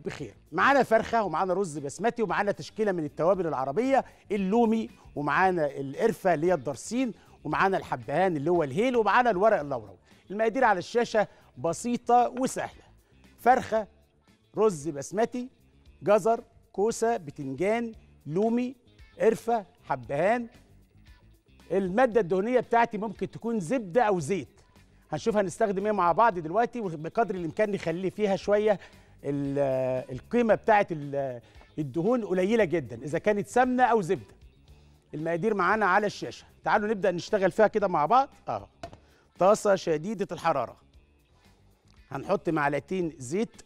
بخير معانا فرخه ومعانا رز بسمتي ومعانا تشكيله من التوابل العربيه اللومي ومعانا القرفه اللي هي الدرسين ومعانا الحبهان اللي هو الهيل ومعانا الورق اللوري المقادير على الشاشه بسيطه وسهله فرخه رز بسمتي جزر كوسه بتنجان لومي قرفه حبهان الماده الدهنيه بتاعتي ممكن تكون زبده او زيت هنشوف هنستخدم ايه مع بعض دلوقتي وبقدر الامكان نخلي فيها شويه ال- القيمه بتاعت ال- الدهون قليله جدا اذا كانت سمنه او زبده المقادير معانا على الشاشه تعالوا نبدا نشتغل فيها كده مع بعض اه طاسه شديده الحراره هنحط معلقتين زيت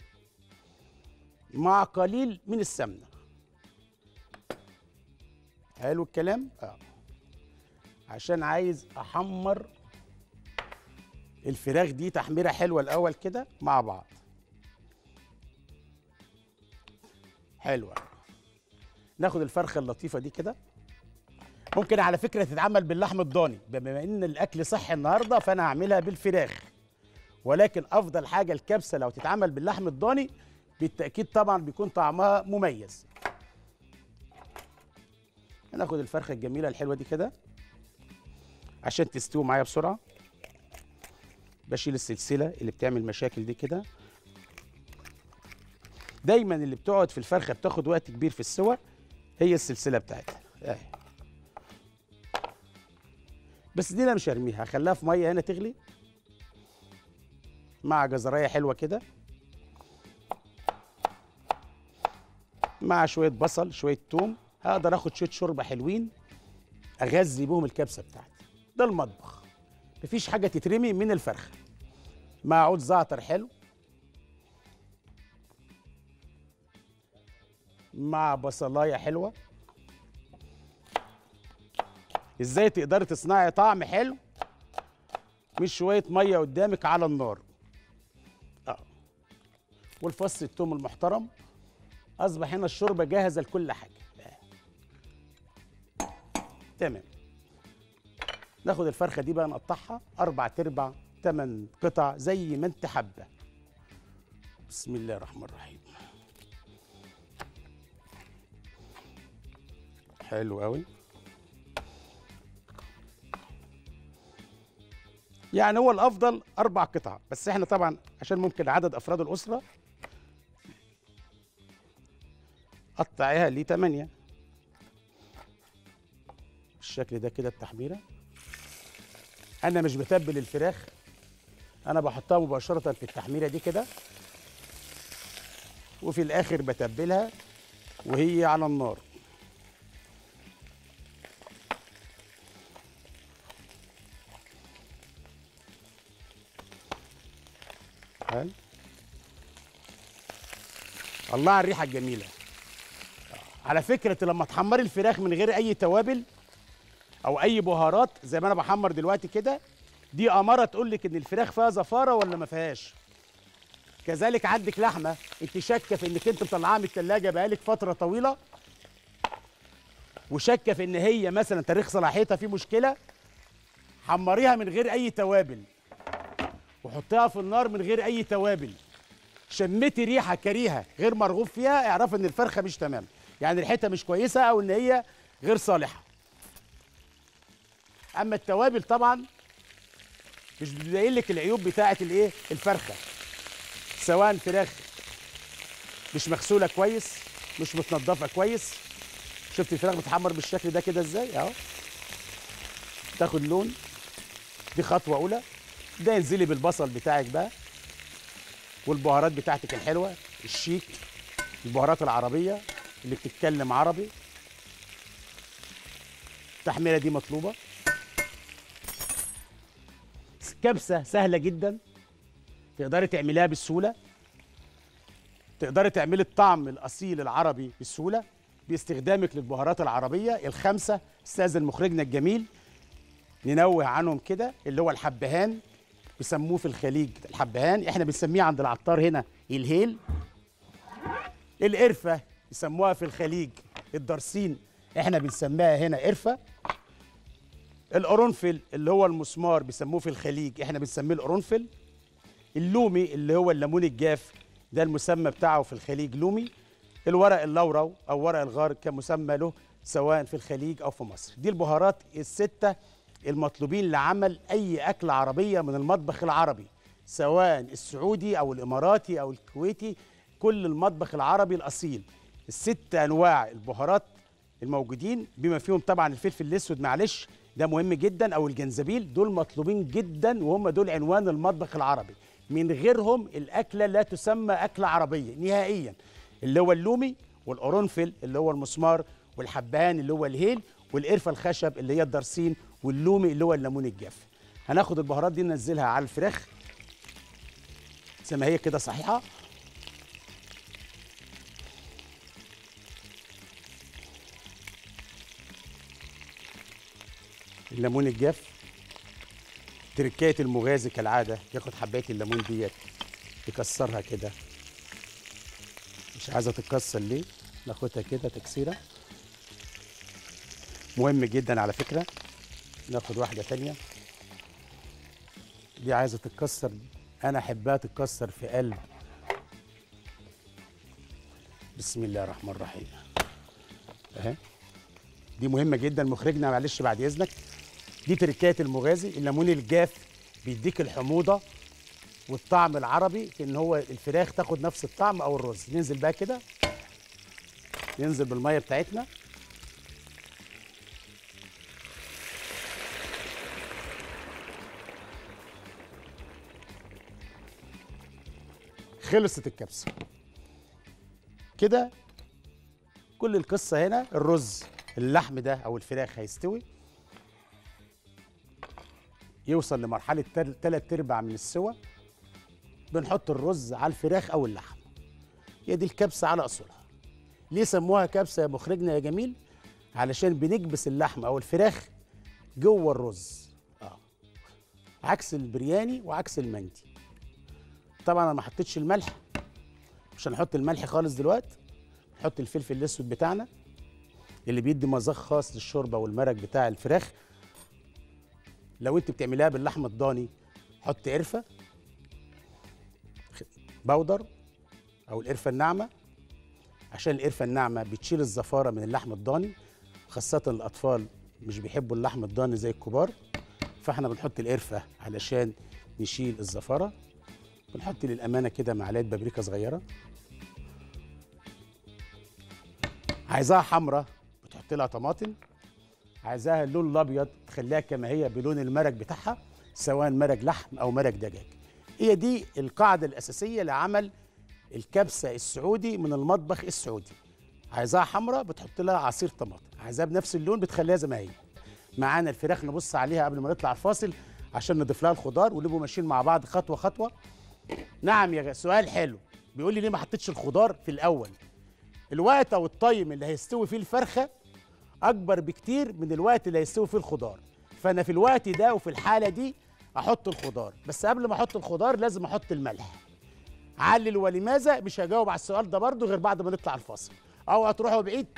مع قليل من السمنه حلو الكلام اه عشان عايز احمر الفراخ دي تحميره حلوه الاول كده مع بعض حلوه ناخد الفرخه اللطيفه دي كده ممكن على فكره تتعمل باللحم الضاني بما ان الاكل صحي النهارده فانا هعملها بالفراخ ولكن افضل حاجه الكبسه لو تتعمل باللحم الضاني بالتاكيد طبعا بيكون طعمها مميز هناخد الفرخه الجميله الحلوه دي كده عشان تستوي معايا بسرعه بشيل السلسله اللي بتعمل مشاكل دي كده دايما اللي بتقعد في الفرخه بتاخد وقت كبير في السوى هي السلسله بتاعتها اهي بس دي انا مش هرميها هخليها في ميه هنا تغلي مع جزرايه حلوه كده مع شويه بصل شويه توم هقدر اخد شويه شوربه حلوين اغذي بيهم الكبسه بتاعتي ده المطبخ مفيش حاجه تترمي من الفرخه مع عود زعتر حلو مع بصلايه حلوه ازاي تقدري تصنعي طعم حلو مش شويه ميه قدامك على النار اه والفص التوم المحترم اصبح هنا الشوربه جاهزه لكل حاجه آه. تمام ناخد الفرخه دي بقى نقطعها اربع تربع ثمان قطع زي ما انت حابه بسم الله الرحمن الرحيم حلو قوي يعني هو الافضل اربع قطع بس احنا طبعا عشان ممكن عدد افراد الاسره قطعيها لي 8 بالشكل ده كده التحميره انا مش بتبل الفراخ انا بحطها مباشره في التحميره دي كده وفي الاخر بتبلها وهي على النار حلو الله على الريحه الجميله على فكره لما تحمري الفراخ من غير اي توابل او اي بهارات زي ما انا بحمر دلوقتي كده دي اماره تقول لك ان الفراخ فيها زفاره ولا ما فيهاش كذلك عندك لحمه انت شاكه في انك انت مطلعاها من الثلاجه بقالك فتره طويله وشاكه في ان هي مثلا تاريخ صلاحيتها فيه مشكله حمريها من غير اي توابل وحطيها في النار من غير اي توابل شمتي ريحه كريهه غير مرغوب فيها اعرف ان الفرخه مش تمام يعني ريحتها مش كويسه او ان هي غير صالحه اما التوابل طبعا مش بتبين لك العيوب بتاعه الايه الفرخه سواء فراخ مش مغسوله كويس مش متنضفه كويس شفت الفراخ بتحمر بالشكل ده كده ازاي اهو تاخد لون دي خطوه اولى ده ينزلي بالبصل بتاعك بقى والبهارات بتاعتك الحلوه الشيك البهارات العربيه اللي بتتكلم عربي التحميره دي مطلوبه كبسه سهله جدا تقدري تعمليها بسهوله تقدري تعملي الطعم الاصيل العربي بسهوله باستخدامك للبهارات العربيه الخمسه استاذن مخرجنا الجميل ننوه عنهم كده اللي هو الحبهان بيسموه في الخليج الحبهان احنا بنسميه عند العطار هنا الهيل القرفه يسموها في الخليج الدرسين احنا بنسميها هنا قرفه القرنفل اللي هو المسمار بيسموه في الخليج احنا بنسميه القرنفل اللومي اللي هو الليمون الجاف ده المسمى بتاعه في الخليج لومي الورق اللورو او ورق الغار كمسمى له سواء في الخليج او في مصر دي البهارات السته المطلوبين لعمل اي اكله عربيه من المطبخ العربي سواء السعودي او الاماراتي او الكويتي كل المطبخ العربي الاصيل الست انواع البهارات الموجودين بما فيهم طبعا الفلفل الاسود معلش ده مهم جدا او الجنزبيل دول مطلوبين جدا وهم دول عنوان المطبخ العربي من غيرهم الاكله لا تسمى اكله عربيه نهائيا اللي هو اللومي والقرنفل اللي هو المسمار والحبهان اللي هو الهيل والقرفه الخشب اللي هي الدرسين واللومي اللي هو الليمون الجاف هناخد البهارات دي ننزلها على الفراخ زي ما هي كده صحيحه الليمون الجاف تركايه المغازي كالعاده ياخد حبايه الليمون ديت يكسرها كده مش عايزه تتكسر ليه ناخدها كده تكسيره مهم جدا على فكره ناخد واحده تانية دي عايزه تتكسر انا احبها تتكسر في قلب بسم الله الرحمن الرحيم اهي دي مهمه جدا مخرجنا معلش بعد اذنك دي تركايه المغازي الليمون الجاف بيديك الحموضه والطعم العربي في ان هو الفراخ تاخد نفس الطعم او الرز ننزل بقى كده ننزل بالميه بتاعتنا خلصت الكبسه كده كل القصه هنا الرز اللحم ده او الفراخ هيستوي يوصل لمرحله تل- تلات ارباع من السوى بنحط الرز على الفراخ او اللحم هي دي الكبسه على اصولها ليه سموها كبسه يا مخرجنا يا جميل علشان بنكبس اللحم او الفراخ جوه الرز اه عكس البرياني وعكس المندي طبعا انا ما حطيتش الملح مش هنحط الملح خالص دلوقتي نحط الفلفل الاسود بتاعنا اللي بيدي مذاق خاص للشوربه والمرق بتاع الفراخ لو انت بتعمليها باللحم الضاني حط قرفه خ- بودر او القرفه الناعمه عشان القرفه الناعمه بتشيل الزفاره من اللحم الضاني خاصه الاطفال مش بيحبوا اللحم الضاني زي الكبار فاحنا بنحط القرفه علشان نشيل الزفاره بنحط للامانه كده معلقه بابريكا صغيره عايزاها حمراء بتحط لها طماطم عايزاها اللون الابيض تخليها كما هي بلون المرق بتاعها سواء مرق لحم او مرق دجاج هي دي القاعده الاساسيه لعمل الكبسه السعودي من المطبخ السعودي عايزاها حمراء بتحط لها عصير طماطم عايزاها بنفس اللون بتخليها زي ما هي معانا الفراخ نبص عليها قبل ما نطلع الفاصل عشان نضيف لها الخضار ونبقوا ماشيين مع بعض خطوه خطوه نعم يا غ- سؤال حلو بيقول لي ليه ما حطيتش الخضار في الاول الوقت او الطيم اللي هيستوي فيه الفرخه اكبر بكتير من الوقت اللي هيستوي فيه الخضار فانا في الوقت ده وفي الحاله دي احط الخضار بس قبل ما احط الخضار لازم احط الملح علل ولماذا مش هجاوب على السؤال ده برضو غير بعد ما نطلع الفاصل او هتروحوا بعيد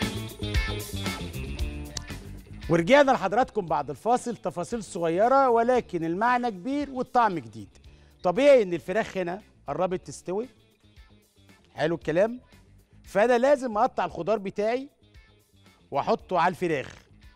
ورجعنا لحضراتكم بعد الفاصل تفاصيل صغيرة ولكن المعنى كبير والطعم جديد طبيعي ان الفراخ هنا قربت تستوي حلو الكلام فانا لازم اقطع الخضار بتاعي واحطه على الفراخ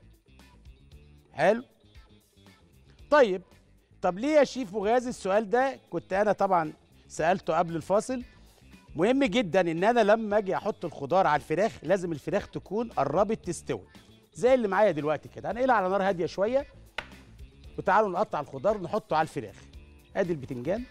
حلو طيب طب ليه يا شيف مغازي السؤال ده كنت انا طبعا سالته قبل الفاصل مهم جدا ان انا لما اجي احط الخضار على الفراخ لازم الفراخ تكون قربت تستوي زي اللي معايا دلوقتي كده هنقلها على نار هاديه شويه وتعالوا نقطع الخضار نحطه على الفراخ ادي البتنجان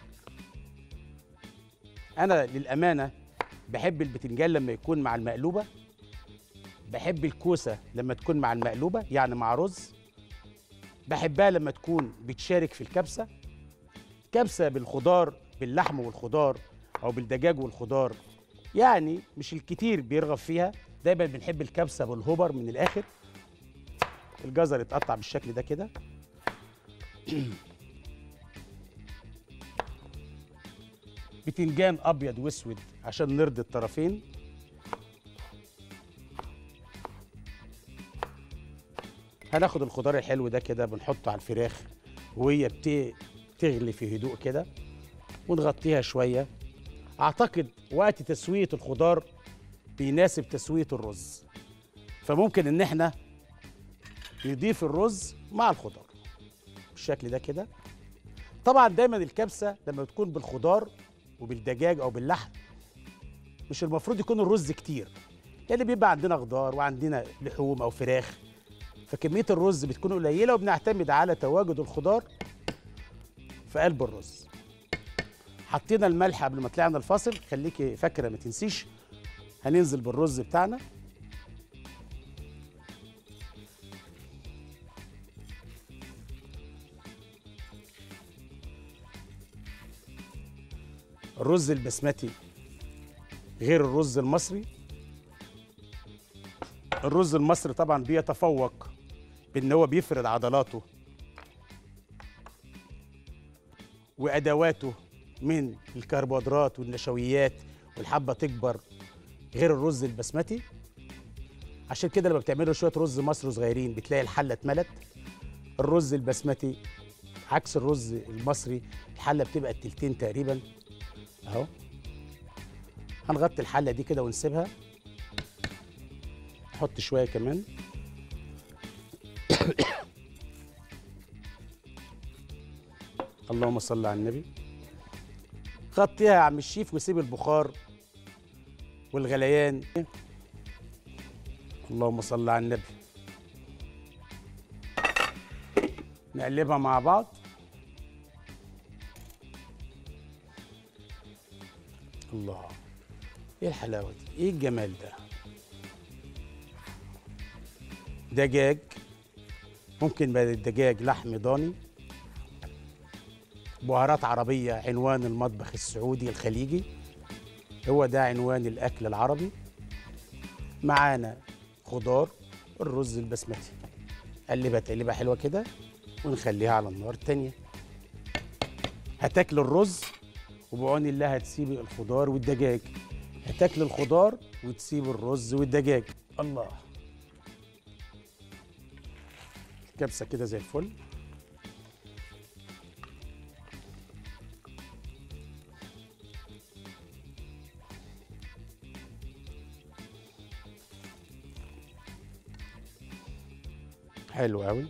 انا للامانه بحب البتنجان لما يكون مع المقلوبه بحب الكوسه لما تكون مع المقلوبه يعني مع رز بحبها لما تكون بتشارك في الكبسه كبسه بالخضار باللحم والخضار او بالدجاج والخضار يعني مش الكتير بيرغب فيها دايما بنحب الكبسه بالهبر من الاخر الجزر يتقطع بالشكل ده كده بتنجان ابيض واسود عشان نرضي الطرفين هناخد الخضار الحلو ده كده بنحطه على الفراخ وهي بت- بتغلي في هدوء كده ونغطيها شويه اعتقد وقت تسويه الخضار بيناسب تسويه الرز فممكن ان احنا نضيف الرز مع الخضار بالشكل ده كده طبعا دايما الكبسه لما بتكون بالخضار وبالدجاج او باللحم مش المفروض يكون الرز كتير لان بيبقى عندنا خضار وعندنا لحوم او فراخ فكميه الرز بتكون قليله وبنعتمد على تواجد الخضار في قلب الرز حطينا الملح قبل ما طلعنا الفاصل خليكي فاكره ما تنسيش هننزل بالرز بتاعنا الرز البسمتي غير الرز المصري الرز المصري طبعا بيتفوق بان هو بيفرد عضلاته وادواته من الكربوهيدرات والنشويات والحبه تكبر غير الرز البسمتي عشان كده لما بتعملوا شويه رز مصري صغيرين بتلاقي الحله اتملت الرز البسمتي عكس الرز المصري الحله بتبقى التلتين تقريبا اهو هنغطي الحله دي كده ونسيبها نحط شويه كمان اللهم صل على النبي غطيها يا عم الشيف وسيب البخار والغليان اللهم صل على النبي نقلبها مع بعض الله ايه الحلاوه دي ايه الجمال ده دجاج ممكن بدل الدجاج لحم ضاني بهارات عربية عنوان المطبخ السعودي الخليجي هو ده عنوان الأكل العربي معانا خضار الرز البسمتي قلبها تقليبه حلوة كده ونخليها على النار التانية هتاكل الرز وبعون الله هتسيبي الخضار والدجاج هتاكل الخضار وتسيب الرز والدجاج الله كبسة كده زي الفل حلو قوي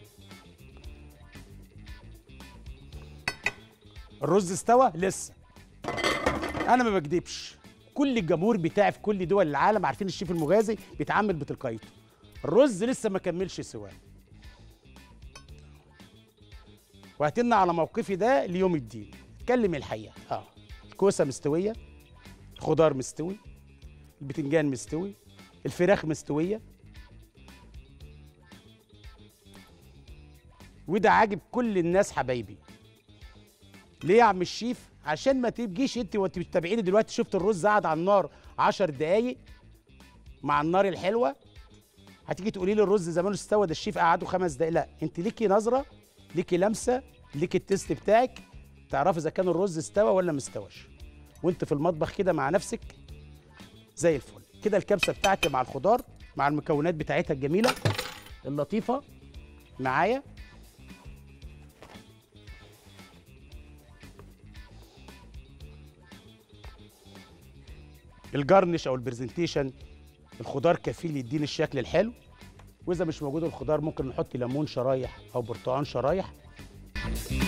الرز استوى لسه انا ما بكدبش كل الجمهور بتاعي في كل دول العالم عارفين الشيف المغازي بيتعامل بتلقائيته الرز لسه ما كملش سواه وهتنا على موقفي ده ليوم الدين اتكلم الحقيقه اه الكوسه مستويه الخضار مستوي البتنجان مستوي الفراخ مستويه وده عاجب كل الناس حبايبي ليه يا عم الشيف عشان ما تبجيش انت وانت بتتابعيني دلوقتي شفت الرز قاعد على النار 10 دقايق مع النار الحلوه هتيجي تقولي لي الرز زمانه استوى ده الشيف قعده خمس دقايق لا انت ليكي نظره ليكي لمسه ليكي التيست بتاعك تعرفي اذا كان الرز استوى ولا ما استواش وانت في المطبخ كده مع نفسك زي الفل كده الكبسه بتاعتي مع الخضار مع المكونات بتاعتها الجميله اللطيفه معايا الجرنش او البرزنتيشن الخضار كفيل يديني الشكل الحلو واذا مش موجود الخضار ممكن نحط ليمون شرايح او برتقان شرايح